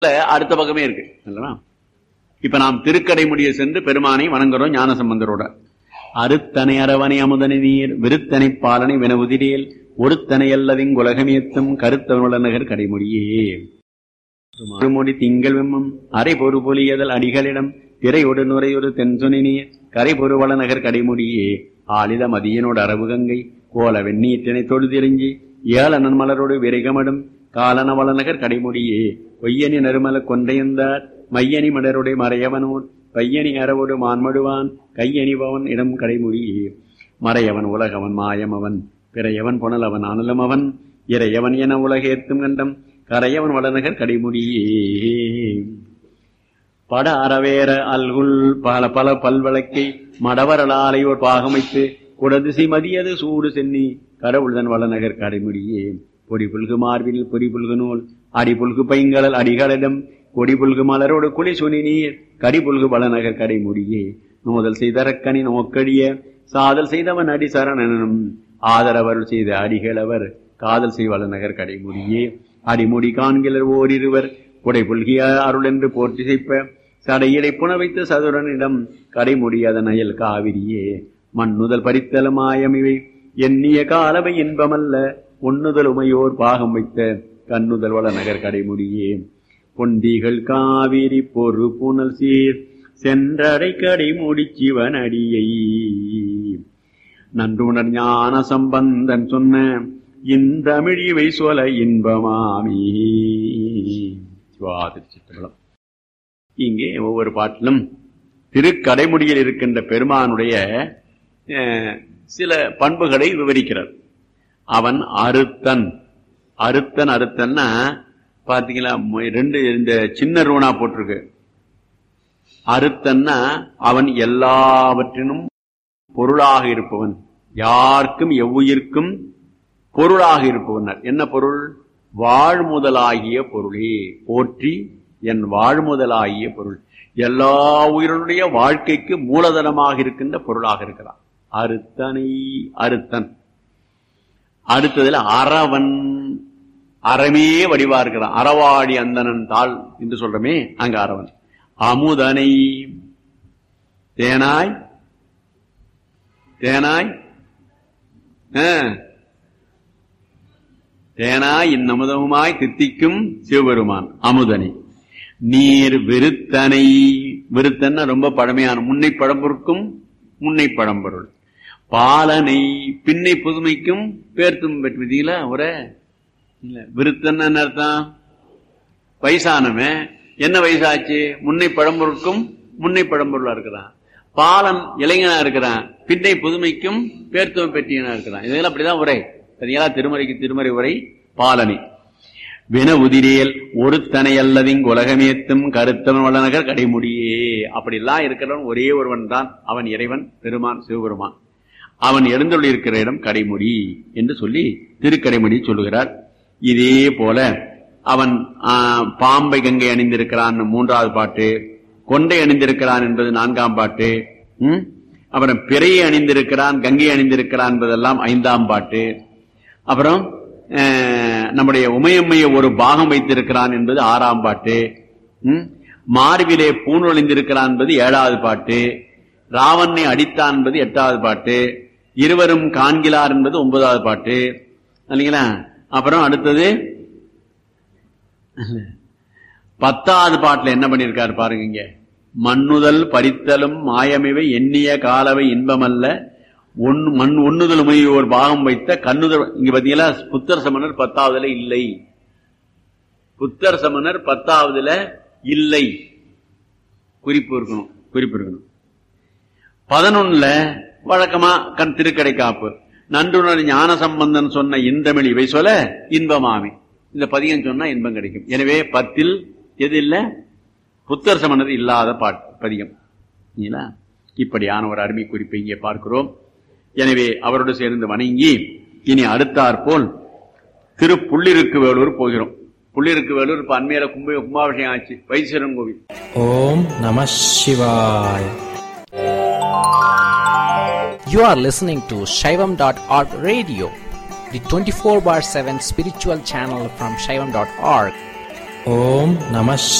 அடுத்த பக்கமே இருக்கு அல்லவா இப்ப நாம் திருக்கடைமுடிய சென்று பெருமானை வணங்குறோம் ஞான சம்பந்தரோட அறுத்தனை அரவணை அமுதனை நீர் விருத்தனை பாலனை வினவுதிரேல் ஒருத்தனை அல்லதிங் உலகமேத்தும் கருத்தவனுள்ள நகர் கடைமுடியே மறுமொழி திங்கள் வெம்மம் அரை பொறு பொலியதல் அடிகளிடம் திரையொடு நுரையொரு தென்சொனி நீர் கரை பொறுவள நகர் கடைமுடியே ஆளில மதியனோடு அரவு கங்கை கோல வெண்ணீற்றினை தொழுதிரிஞ்சி ஏளனன் மலரோடு விரைகமடும் காலன வளநகர் கடைமுடியே பொய்யனி நறுமல கொன்றையந்தார் மையனி மலருடைய மறையவனோன் பையனி அறவோடு மான்மடுவான் கையணிபவன் இடம் கடைமுடியே மறையவன் உலகவன் மாயமவன் பிறையவன் புனலவன் அனலமவன் இறையவன் என உலகேத்தும் கண்டம் கரையவன் வளநகர் கடைமுடியே பட அறவேற அல்குல் பல பல பல்வழக்கை மடவரலாலை ஒரு பாகமைத்து குடதிசை மதியது சூடு சென்னி கடவுள்தன் வளநகர் கடைமுடியே பொடி புல்கு மார்பில் பொடி புல்கு நூல் அடி புல்கு பைங்கடல் அடிகளிடம் கொடி புல்கு மலரோடு குளி சுனி நீர் கடி புல்கு வளநகர் கடைமுடியே நோதல் செய்தரக்கனி நோக்கடிய சாதல் செய்தவன் அடி சரணனும் ஆதரவருள் செய்த அடிகளவர் காதல் செய்வள நகர் கடைமுடியே அடிமுடி காண்கிலர் ஓரிருவர் புடை புல்கிய அருள் என்று போற்றி செய்ப்ப சடையிடை புனவைத்த சதுரனிடம் கடைமுடியாத நயல் காவிரியே மண்ணுதல் பறித்தலமாயமிவை எண்ணிய காலவை இன்பமல்ல ஒண்ணுதல் உமையோர் பாகம் வைத்த கண்ணுதல் வள நகர் கடைமுடியே பொந்திகள் காவிரி பொறு புனல் சீர் சென்றடை கடைமுடி சிவன் அடியை நன்றுணர் ஞான சம்பந்தன் சொன்ன இந்தமிழிவை சொல இன்பமாமி சிவாதிருச்சித்தலம் இங்கே ஒவ்வொரு பாட்டிலும் திருக்கடைமுடியில் இருக்கின்ற பெருமானுடைய சில பண்புகளை விவரிக்கிறார் அவன் அறுத்தன் அறுத்தன் அறுத்தன்னா பாத்தீங்களா ரெண்டு இந்த சின்ன ரூணா போட்டிருக்கு அறுத்தன்னா அவன் எல்லாவற்றினும் பொருளாக இருப்பவன் யாருக்கும் எவ்வுயிர்க்கும் பொருளாக இருப்பவன் என்ன பொருள் வாழ்முதலாகிய பொருளே போற்றி என் வாழ்முதலாகிய பொருள் எல்லா உயிரினுடைய வாழ்க்கைக்கு மூலதனமாக இருக்கின்ற பொருளாக இருக்கிறான் அறுத்தனை அறுத்தன் அடுத்ததுல அறவன் அறமே வடிவா இருக்கிறான் அறவாடி அந்தனன் தாள் என்று சொல்றமே அங்க அறவன் அமுதனை தேனாய் தேனாய் தேனாய் இன்னமுதமுமாய் தித்திக்கும் சிவபெருமான் அமுதனை நீர் விருத்தனை விருத்தன ரொம்ப பழமையான முன்னை பழம்பொருக்கும் முன்னை பழம்பொருள் பாலனை பின்னை புதுமைக்கும் பேர்த்தும் பெற்றீங்களா ஒரே இல்ல விருத்தன்னு அர்த்தம் வயசானவன் என்ன வயசாச்சு முன்னை பழம்பொருட்கும் முன்னை பழம்பொருளா இருக்கிறான் பாலன் இளைஞனா இருக்கிறான் பின்னை புதுமைக்கும் பேர்த்துவம் பெற்றியனா இருக்கிறான் இதெல்லாம் அப்படிதான் உரை சரிங்களா திருமறைக்கு திருமறை உரை பாலனை வின உதிரேல் ஒருத்தனை அல்லதிங் உலகமேத்தும் கருத்தவன் வல்லநகர் கடைமுடியே அப்படிலாம் இருக்கிறவன் ஒரே ஒருவன் தான் அவன் இறைவன் பெருமான் சிவபெருமான் அவன் எழுந்துள்ள இருக்கிற இடம் கடைமுடி என்று சொல்லி திருக்கடைமுடி சொல்லுகிறார் இதே போல அவன் பாம்பை கங்கை அணிந்திருக்கிறான் மூன்றாவது பாட்டு கொண்டை அணிந்திருக்கிறான் என்பது நான்காம் பாட்டு உம் அப்புறம் பிறையை அணிந்திருக்கிறான் கங்கை அணிந்திருக்கிறான் என்பதெல்லாம் ஐந்தாம் பாட்டு அப்புறம் நம்முடைய உமையம்மைய ஒரு பாகம் வைத்திருக்கிறான் என்பது ஆறாம் பாட்டு மார்பிலே பூணொழிந்திருக்கிறான் என்பது ஏழாவது பாட்டு ராவணனை அடித்தான் என்பது எட்டாவது பாட்டு இருவரும் காண்கிலார் என்பது ஒன்பதாவது பாட்டு இல்லைங்களா அப்புறம் அடுத்தது பத்தாவது பாட்டுல என்ன பண்ணிருக்காரு பாருங்க இங்க மண்ணுதல் பறித்தலும் மாயமிவை எண்ணிய காலவை இன்பமல்ல ஒன் மண் ஒண்ணுதல் ஒரு பாகம் வைத்த கண்ணுதல் இங்க பாத்தீங்களா புத்தர் சமணர் பத்தாவதுல இல்லை புத்தர் சமணர் பத்தாவதுல இல்லை குறிப்பு இருக்கணும் குறிப்பு இருக்கணும் பதினொன்னுல வழக்கமா கண் திருக்கடை காப்பு நன்றுணர் ஞான சம்பந்தன் சொன்ன இந்தமிழ் இவை சொல்ல இன்பமாமி இந்த பதியம் சொன்னா இன்பம் கிடைக்கும் எனவே பத்தில் எது இல்ல புத்தர் சமணர் இல்லாத பாட்டு பதியம் இப்படியான ஒரு அருமை குறிப்பை இங்கே பார்க்கிறோம் எனவே அவரோடு சேர்ந்து வணங்கி இனி அடுத்தாற் போல் திரு புள்ளிருக்கு வேலூர் போகிறோம் புள்ளிருக்கு வேலூர் இப்ப அண்மையில கும்ப கும்பாபிஷேகம் ஆச்சு வைசீரன் கோவில் ஓம் நம சிவாய் You are listening to Shaivam.org radio, the 24 bar 7 spiritual channel from Shaivam.org. ஓம் நம